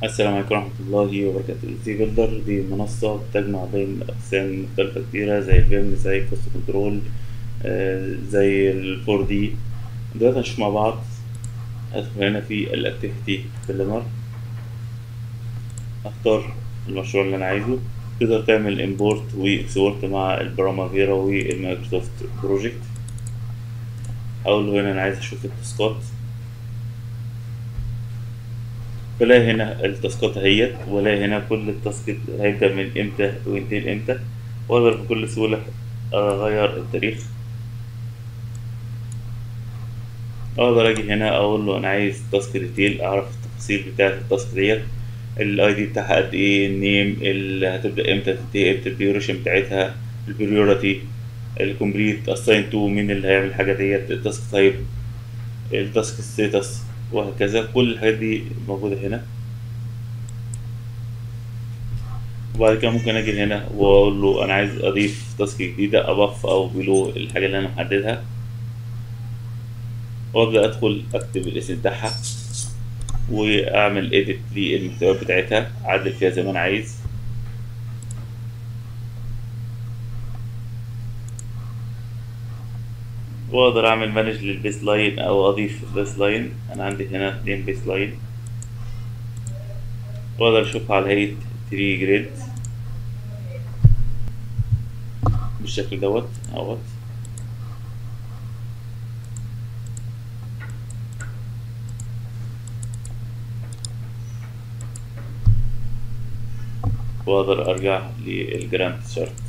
السلام عليكم ورحمة الله وبركاته الزي بيلدر دي منصة بتجمع بين أقسام مختلفة كتيرة زي الفيم زي كوست كنترول آه، زي الفور دي دلوقتي هنشوف مع بعض هدخل هنا في الأكتيفيتي بلانر أختار المشروع اللي أنا عايزه تقدر تعمل امبورت واكسبورت مع البرامافيرا والمايكروسوفت بروجكت أقول له هنا أنا عايز أشوف التاسكات بلاقي هنا التاسكات اهيت ولاقي هنا كل التاسك هيبدأ من امتى وينتهي امتى واقدر بكل سهولة اغير التاريخ اقدر اجي هنا اقول له انا عايز تاسك ديتيل اعرف التفاصيل بتاعة التاسك ديت الاي دي بتاعها قد ايه النيم اللي هتبدأ امتى تنتهي امتى الديوريشن بتاعتها البريورتي الكومبليت اساين تو مين اللي هيعمل الحاجة ديت التاسك تايب التاسك ستاتس وهكذا كل الحاجات دي موجودة هنا وبعد كده ممكن اجي هنا واقول له انا عايز اضيف تاسك جديدة ابف او بلو الحاجة اللي انا محددها وابدا ادخل اكتب الاسم بتاعها واعمل اديت للمحتويات بتاعتها اعدل فيها زي ما انا عايز واقدر اعمل مانج للبيس لاين او اضيف بيس لاين انا عندي هنا اتنين بيس لاين واقدر اشوفها على هيئة تري جريد بالشكل دوت اهوت واقدر ارجع للجراند شارت